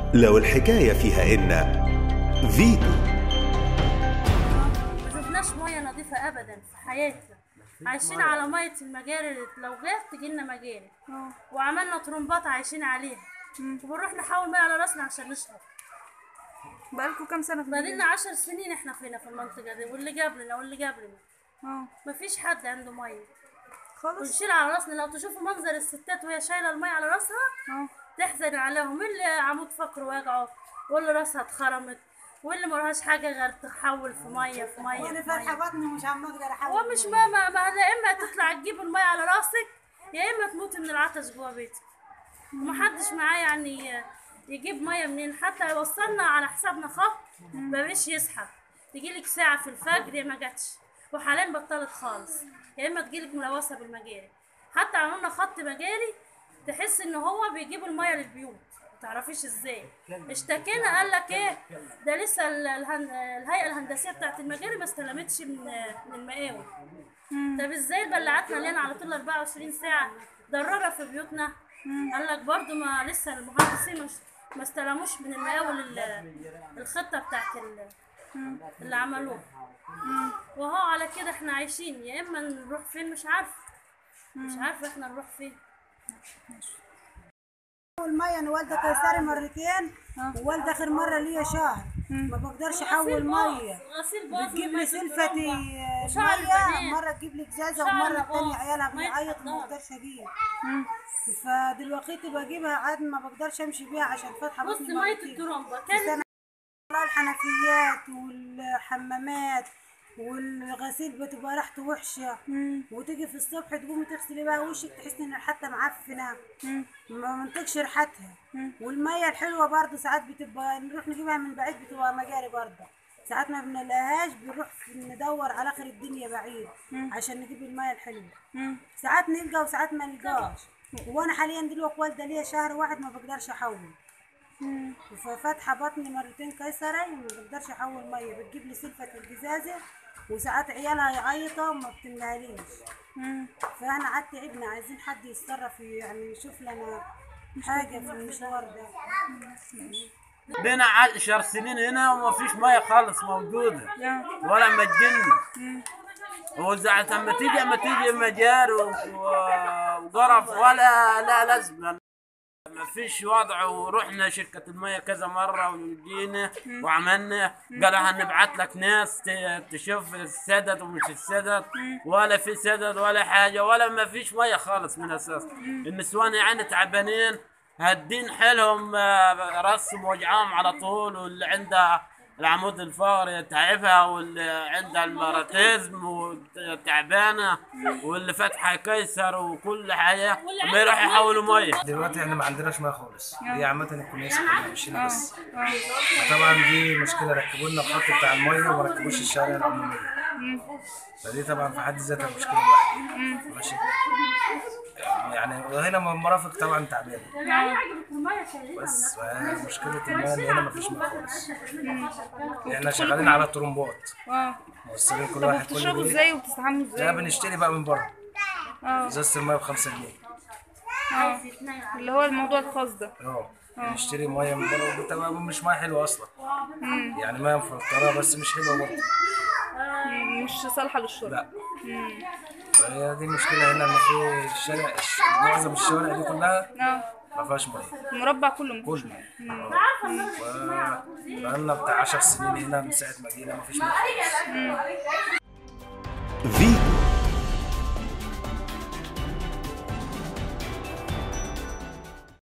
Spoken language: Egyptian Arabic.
لو الحكاية فيها إن فيتو ما شفناش ميه نظيفه ابدا في حياتنا عايشين على ميه المجاري لو غير تجينا مجاري وعملنا طرمبات عايشين عليها وبنروح نحاول ميه على راسنا عشان نشرب بقالكوا كام سنه في بقالنا عشر سنين احنا فينا في المنطقه دي واللي قبلنا واللي قبلنا اه مفيش حد عنده ميه خالص ونشيل على راسنا لو تشوفوا منظر الستات وهي شايله الميه على راسها اه تحزن عليهم اللي عمود فقر وجعه واللي راسها اتخرمت واللي ملهاش حاجه غير تحول في ميه في ميه وانا في مية. فاتحه بطني ومش عم اقدر احول هو مش ما ما, ما يا اما تطلع تجيب الميه على راسك يا اما تموت من العطش جوا بيتك ومحدش معاه يعني يجيب ميه منين حتى يوصلنا على حسابنا خط ما بقاش يسحب تجيلك ساعه في الفجر يا ما جاتش وحاليا بطلت خالص يا اما تجيلك ملوثه بالمجاري حتى عملنا خط مجاري تحس ان هو بيجيب الميه للبيوت متعرفيش ازاي اشتكينا قال لك ايه ده لسه ال- الهن... الهيئه الهندسيه بتاعت المجاري ما استلمتش من من المقاول طب ازاي البلاعات مليانه على طول 24 ساعه ضرره في بيوتنا قال لك برضو ما لسه المهندسين مش ما استلموش من المقاول ال- الخطه بتاعت ال- اللي عملوها وهو على كده احنا عايشين يا اما نروح فين مش عارفه مش عارفه احنا نروح فين الميه انا والده قيصري مرتين ووالده اخر مره ليا شهر ما بقدرش احول ميه غسيل باظ بتجيب لي ومية سلفتي الدرام. وشعر ميه البنات. مره تجيب لي ازازه شعر ومره الباظ. التانية عيالها مية بيعيط الدرام. ما بقدرش اجيب فدلوقتي بجيبها عاد ما بقدرش امشي بيها عشان فاتحه بص بطني ميه مرتين. الترمبه بس كانت أنا والله الحنفيات والحمامات والغسيل بتبقى ريحته وحشه وتيجي في الصبح تقومي تغسلي بقى وشك تحسي ان حتى معفنه ما منطقش ريحتها والميه الحلوه برضه ساعات بتبقى نروح نجيبها من بعيد بتبقى مجاري برضه ساعات ما بنلاقيهاش بنروح ندور على اخر الدنيا بعيد عشان نجيب الميه الحلوه ساعات نلقى وساعات ما نلقاش وانا حاليا دلوقتي والده ليا شهر واحد ما بقدرش احول ففاتحه بطني مرتين قيصري وما بقدرش احول ميه بتجيب لي سلفه الجزازه وساعات عيالها يعيطوا وما بتملهاليش فاحنا عاد تعبنا عايزين حد يتصرف يعني يشوف لنا حاجه في المشوار ده بينا عشر سنين هنا وما فيش ميه خالص موجوده ولا مجنة وساعة اما تيجي اما تيجي مجار و- و- وقرف ولا لا لازمة ما فيش وضع ورحنا شركة المية كذا مرة وجينا وعملنا قالوا هنبعت لك ناس ت- تشوف السدد ومش السدد ولا في سدد ولا حاجة ولا ما فيش مية خالص من أساس النسوان يعني تعبانين هادين حيلهم آه، رسم وجعهم على طول واللي عنده العمود الفقري تعبها واللي عندها الماراتيزم وتعبانه واللي فاتحه قيصر وكل حاجه ما يروح يحولوا ميه دلوقتي احنا ما عندناش ميه خالص هي عامة الكنيسة كلها مشينا بس طبعا دي مشكلة ركبوا لنا الخط بتاع المية وما ركبوش الشوارع العمومية فدي طبعا في حد ذاتها مشكلة لوحدها ماشي يعني هنا المرافق طبعا تعبانة بس فهي مشكلة المية ان هنا مفيش ميه خالص احنا شغالين على طرمبات اه موصلين كل طب واحد كل وبتشربوا بيت ازاي وبتستحموا لا ازاي؟ بنشتري بقى من بره اه ازازة المية بخمسة جنيه اه اللي هو الموضوع الخاص ده اه نشتري ميه من بره وبتبقى مش ميه حلوه اصلا يعني ميه مفلتره بس مش حلوه برضه مم، مش صالحه للشرب لا فهي دي المشكله هنا ان في الشارع معظم الشوارع دي كلها اه ما فيهاش ميه المربع كله مفيش كله اه بقالنا بتاع 10 سنين هنا من ساعه ما جينا ما فيش ميه خالص فيتو